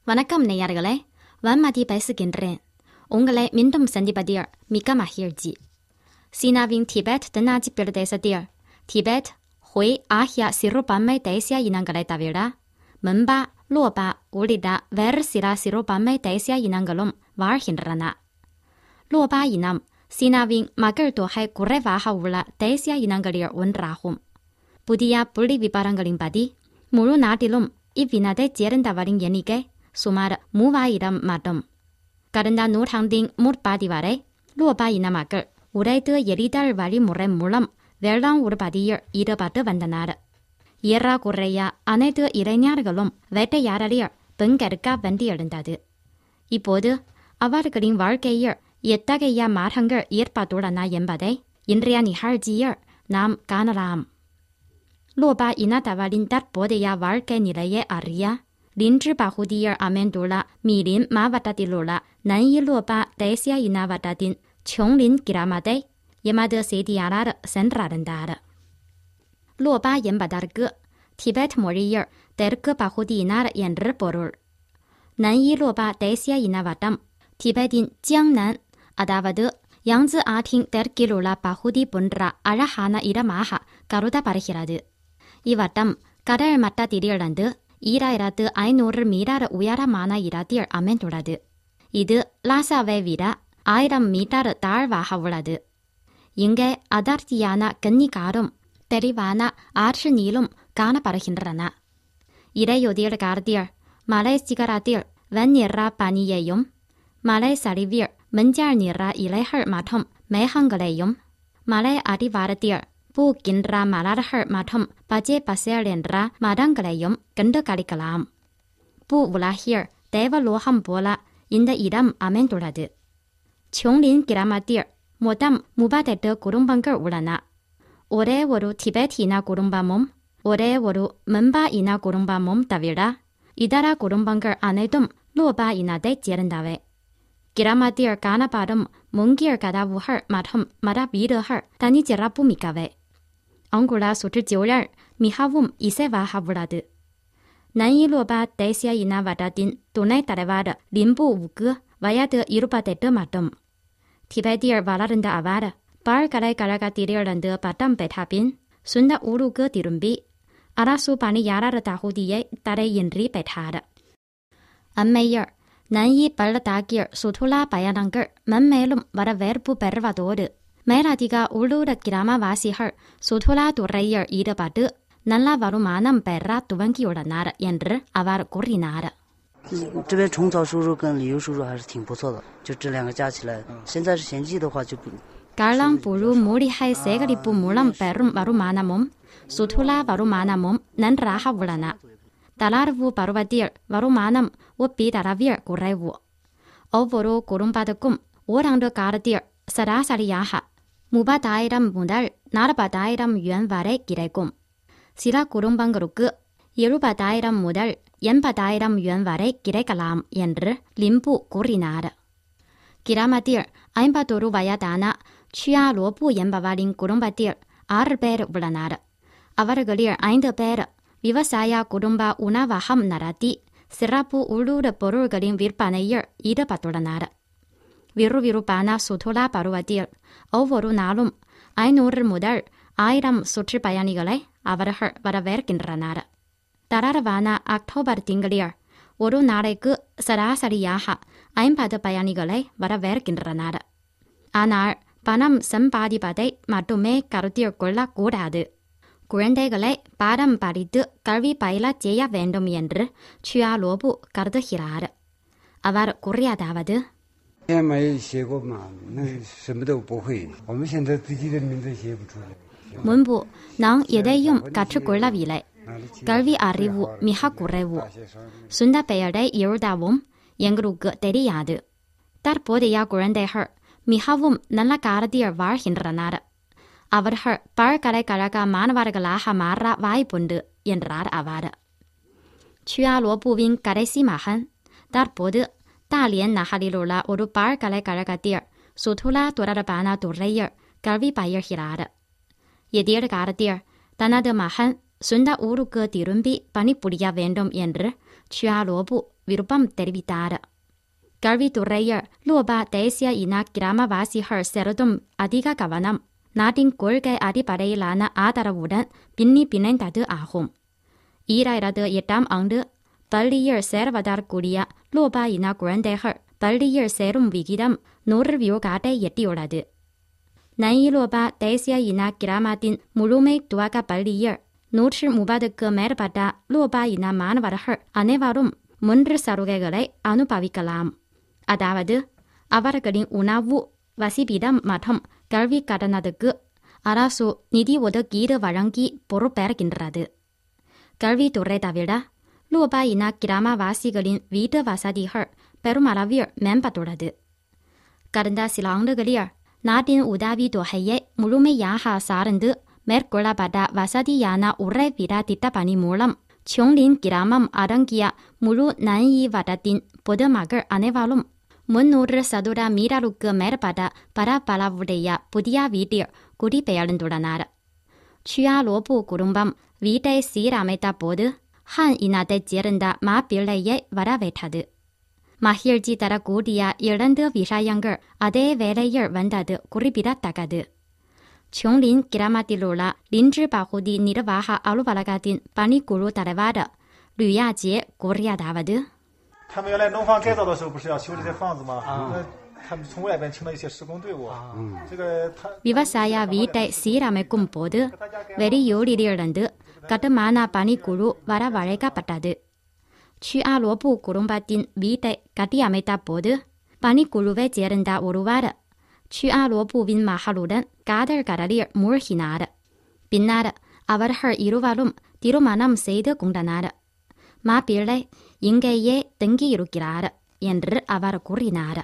வணக்கம் நேயர்களே வன்மதி பேசுகின்றேன் உங்களை மீண்டும் சந்திப்பதில் மிக்க மகிழ்ச்சி சீனாவின் டிபெட் தென்னாட்சி பிரதேசத்தில் டிபெட் ஹொய் ஆகிய சிறுபான்மை தேசிய இனங்களை தவிர மென்பா லோபா உள்ளிட்ட வேறு சில சிறுபான்மை தேசிய இனங்களும் வாழ்கின்றன லோபா இனம் சீனாவின் மக்கள் தொகை குறைவாக உள்ள தேசிய இனங்களில் ஒன்றாகும் புதிய புள்ளி விவரங்களின்படி முழு நாட்டிலும் இவ்வினத்தைச் சேர்ந்தவரின் எண்ணிக்கை சுமார் மூவாயிரம் மட்டும் கடந்த நூற்றாண்டின் முற்பாதி வரை லோபா இன மக்கள் உடைத்து எரிதல் வழிமுறை மூலம் வேளாண் உற்பத்தியில் ஈடுபட்டு வந்தனர் ஏறக்குறைய அனைத்து இளைஞர்களும் வேட்டையாடலில் பங்கேற்க வேண்டியிருந்தது இப்போது அவர்களின் வாழ்க்கையில் எத்தகைய மாற்றங்கள் ஏற்பட்டுள்ளன என்பதை இன்றைய நிகழ்ச்சியில் நாம் காணலாம் லோபா இனத்தவரின் தற்போதைய வாழ்க்கை நிலையை அறிய லின்று பகுதியில் அமைந்துள்ள மீலின் மாவட்டத்திலுள்ள நன்யி லோபா தேசிய இன வட்டத்தின்琼林 கிராமத்தை எமது செய்தியாளர் சென்றடைந்தார் லோபா என்பதற்கு திபெத் மொழியில் தெற்கு பகுதியினர் என்று பொருள் நன்யி லோபா தேசிய இன வட்டம் திபெத்தின் ஜியாங்nan அதாவது யாங்ஸு ஆற்றின் தெற்கிலுள்ள பகுதி போன்ற அழகான இடமாக கருதப்படுகிறது இவ்வட்டம் கடல் மட்டத்திலிருந்து ஈராயிரத்து ஐநூறு மீட்டர் உயரமான இடத்தில் அமைந்துள்ளது இது லாசாவை விட ஆயிரம் மீட்டர் தாழ்வாக உள்ளது இங்கே அடர்த்தியான கன்னிக்காரும் தெளிவான ஆற்று நீரும் காணப்படுகின்றன இடையுதிர் காலத்தில் மலை சிகரத்தில் வெண்ணிற பனியையும் மலை சரிவில் மஞ்சள் நிற இலைகள் மற்றும் மேகங்களையும் மலை அடிவாரத்தில் பூக்கின்ற மலர்கள் மற்றும் பச்சை பசேல் என்ற மரங்களையும் கண்டு கழிக்கலாம் பூ உலகில் தேவலோகம் போல இந்த இடம் அமைந்துள்ளது琼林 கிராமத்தில் மொத்தம் முப்பத்தெட்டு குடும்பங்கள் உள்ளன ஒரே ஒரு திபெத் இன குடும்பமும் ஒரே ஒரு மென்பா இன குடும்பமும் தவிர இதர குடும்பங்கள் அனைத்தும் லோபா இனத்தைச் சேர்ந்தவை கிராமத்தில் காணப்படும் மூங்கில் கதவுகள் மற்றும் மர வீடுகள் தனிச்சிறப்பு மிக்கவை அங்குள்ள சுற்றுச்சூழல் மிகவும் இசைவாக உள்ளது நன்யிலோபா தேசிய இன வட்டத்தின் துணைத் தலைவர் லிம்பு உக்கு வயது இருபத்தெட்டு மட்டும் திபெத்தில் வளர்ந்த அவர் பல்கலைக்கழகத்திலிருந்து பட்டம் பெற்ற பின் சொந்த ஊருக்கு திரும்பி அரசு பணியாளர் தகுதியை தடையின்றி பெற்றார் அம்மையில் நன்யி பள்ளத்தாக்கில் சுற்றுலா பயணங்கள் மென்மேலும் வரவேற்பு பெறுவதோடு மேலதிக உள்ளூர் கிராமவாசிகள் சுற்றுலா துறையில் ஈடுபட்டு நல்ல வருமானம் பெற துவங்கியுள்ளனர் என்று அவர் கூறினார் 这边虫草收入跟旅游收入还是挺不错的，就这两个加起来，现在是闲季的话就不。 காளான் புழு மூலிகை சேகரிப்பு மூலம் பெறும் வருமானமும் சுற்றுலா வருமானமும் நன்றாக உள்ளன தளர்வு பருவத்தில் வருமானம் ஒப்பீட்டளவில் குறைவு ஒவ்வொரு குடும்பத்துக்கும் ஓராண்டு காலத்தில் சராசரியாக முப்பதாயிரம் முதல் நாற்பதாயிரம் யுவான் வரை கிடைக்கும் சில குடும்பங்களுக்கு எழுபதாயிரம் முதல் எண்பதாயிரம் யுவான் வரை கிடைக்கலாம் என்று லிம்பு கூறினார் கிராமத்தில் ஐம்பத்தொரு வயதான சியா லோபு என்பவரின் குடும்பத்தில் ஆறு பேர் உள்ளனர் அவர்களில் ஐந்து பேர் விவசாய குடும்ப உணவகம் நடத்தி சிறப்பு உள்ளூர் பொருள்களின் விற்பனையில் ஈடுபட்டுள்ளனர் விறுவிறுப்பான சுற்றுலா பருவத்தில் ஒவ்வொரு நாளும் ஐநூறு முதல் ஆயிரம் சுற்றுப்பயணிகளை அவர்கள் வரவேற்கின்றனர் தளர்வான அக்டோபர் திங்களில் ஒரு நாளைக்கு சராசரியாக ஐம்பது பயணிகளை வரவேற்கின்றனர் ஆனால் பணம் சம்பாதிப்பதை மட்டுமே கருத்தில் கொள்ளக்கூடாது குழந்தைகளை பாடம் படித்து கல்வி பயில செய்ய வேண்டும் என்று சியா லோபு கருதுகிறார் அவர் கூறியதாவது 也没写过嘛，那什么都不会。我们现在自己的名字写不出来。 முன்பு நான் எதையும் கற்றுக்கொள்ளவில்லை கல்வி அறிவு மிக குறைவு சொந்த பெயரை எழுதவும் எங்களுக்கு தெரியாது தற்போதைய குழந்தைகள் மிகவும் நல்ல காலத்தில் வாழ்கின்றனர் அவர்கள் பல்கலைக்கழக மாணவர்களாக மாற வாய்ப்புண்டு என்றார் அவர் சியா லோபுவின் கடைசி மகன் தற்போது தாலியன் நகரிலுள்ள ஒரு பல்கலைக்கழகத்தில் சுற்றுலா தொடர்பான துறையில் கல்வி பயில்கிறார் எதிர்காலத்தில் தனது மகன் சொந்த ஊருக்கு திரும்பி பணிபுரிய வேண்டும் என்று சியா லோபு விருப்பம் தெரிவித்தார் கல்வித்துறையில் லோபா தேசிய இன கிராமவாசிகள் செலுத்தும் அதிக கவனம் நாட்டின் கொள்கை அடிப்படையிலான ஆதரவுடன் பின்னி பிணைந்தது ஆகும் ஈராயிரத்து எட்டாம் ஆண்டு பள்ளியில் சேர்வதற்குரிய லோபா இன குழந்தைகள் பள்ளியில் சேரும் விகிதம் நூறு விழுக்காட்டை எட்டியுள்ளது நயிலோபா தேசிய இன கிராமத்தின் முழுமை துவக்க பள்ளியில் நூற்று முப்பதுக்கு மேற்பட்ட லோபா இன மாணவர்கள் அனைவரும் மூன்று சலுகைகளை அனுபவிக்கலாம் அதாவது அவர்களின் உணவு வசிப்பிடம் மற்றும் கல்வி கட்டணத்துக்கு அரசு நிதி ஒதுக்கீடு வழங்கி பொறுப்பேற்கின்றது கல்வித்துறை தவிர லோபா இன கிராமவாசிகளின் வீட்டு வசதிகள் பெருமளவில் மேம்பட்டுள்ளது கடந்த சில ஆண்டுகளில் நாட்டின் உதவித் தொகையை முழுமையாக சார்ந்து மேற்கொள்ளப்பட்ட வசதியான உறைவிட திட்டப்பணி மூலம் சோங்லின் கிராமம் அடங்கிய முழு நன்யி வட்டத்தின் பொதுமக்கள் அனைவரும் முன்னூறு சதுர மீட்டருக்கு மேற்பட்ட பரப்பளவுடைய புதிய வீட்டில் குடிபெயர்ந்துள்ளனர் சுயாலோபு குடும்பம் வீட்டை சீரமைத்த போது ஹான் இனத்தைச் சேர்ந்த மாப்பிள்ளையை வரவேற்றது மகிழ்ச்சி தரக்கூடிய இரண்டு விஷயங்கள் அதே வேளையில் வந்தது குறிப்பிடத்தக்கது சோங்லின் கிராமத்திலுள்ள லின்று பகுதி நிர்வாக அலுவலகத்தின் பணிக்குழு தலைவர் லுயாஜே கூறியதாவது 他们原来农房改造的时候，不是要修这些房子吗？那他们从外边请了一些施工队伍。这个他 விவசாய வீட்டை சீரமைக்கும் போது வெளியூரிலிருந்து கட்டுமான பணிக்குழு வரவழைக்கப்பட்டது சுயாலோபு குடும்பத்தின் வீட்டை கட்டியமைத்த போது பணிக்குழுவைச் சேர்ந்த ஒருவர் சுயாலோபுவின் மகளுடன் காதல் கடலில் மூழ்கினார் பின்னர் அவர்கள் இருவரும் திருமணம் செய்து கொண்டனர் மாப்பிள்ளை இங்கேயே தங்கியிருக்கிறார் என்று அவர் கூறினார்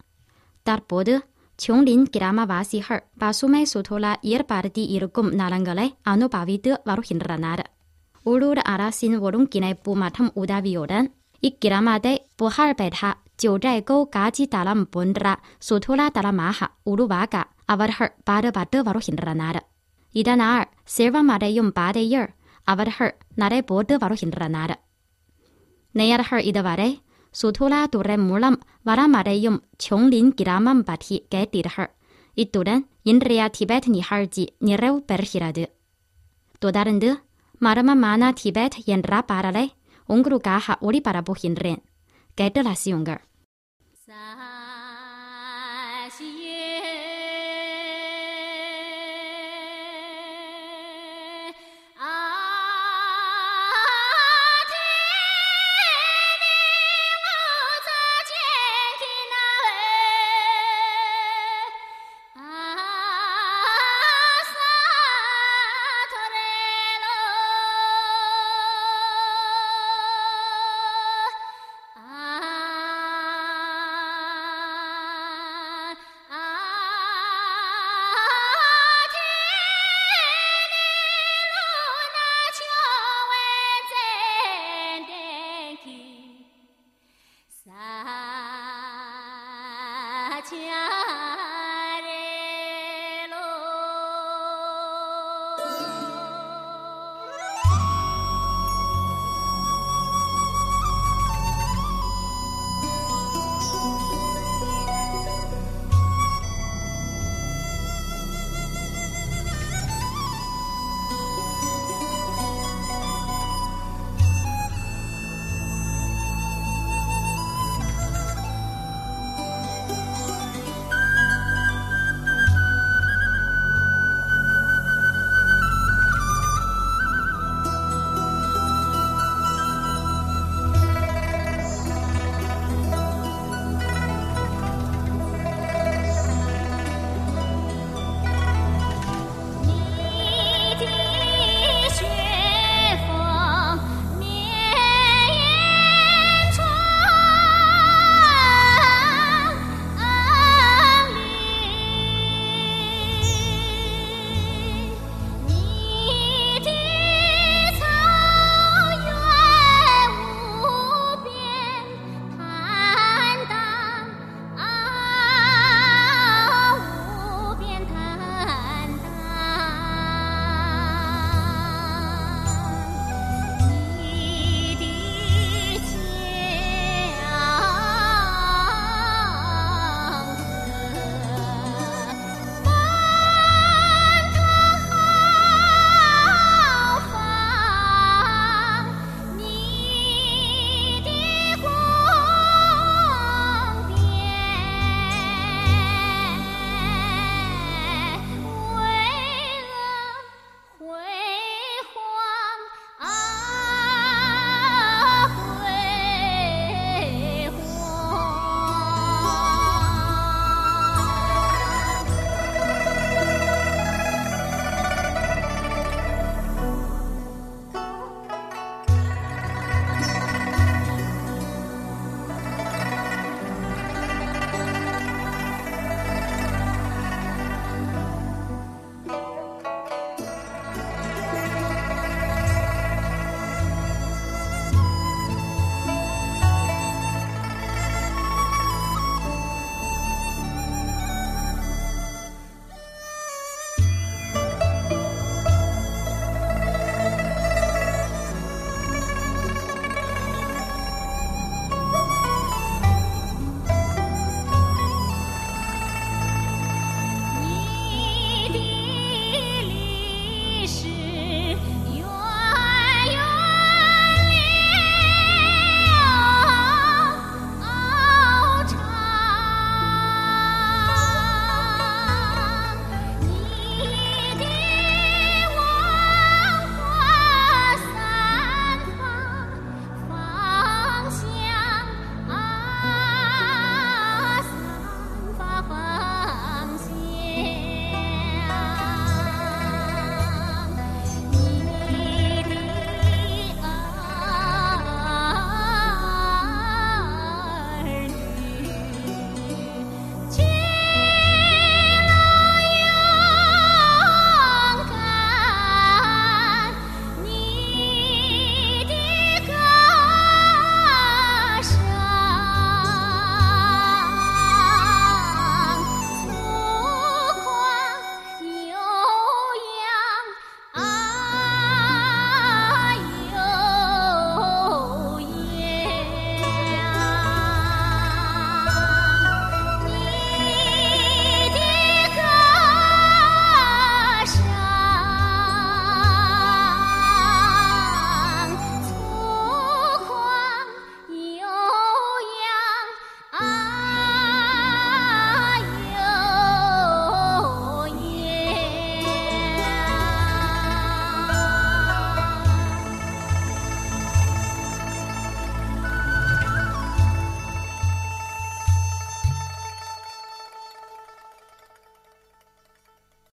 தற்போது சோங்லின் கிராமவாசிகள் பசுமை சுற்றுலா ஏற்படுத்தி இருக்கும் நலன்களை அனுபவித்து வருகின்றனர் உள்ளூர் அரசின் ஒருங்கிணைப்பு மற்றும் உதவியுடன் இக்கிராமத்தை புகழ்பெற்ற ஜோஜைகோ காட்சி தளம் போன்ற சுற்றுலா தலமாக உருவாக்க அவர்கள் பாடுபட்டு வருகின்றனர் இதனால் செல்வமடையும் பாதையில் அவர்கள் நடைபோட்டு வருகின்றனர் நேயர்கள் இதுவரை சுற்றுலாத்துறை மூலம் வரமடையும் சோங்லின் கிராமம் பற்றி கேட்டீர்கள் இத்துடன் இன்றைய டிபெட் நிகழ்ச்சி நிறைவு பெறுகிறது தொடர்ந்து மர்மமான டிபெட் என்ற பாடலை உங்களுக்காக ஒளிபரப்புகின்றேன் கேட்டு ரசியுங்கள்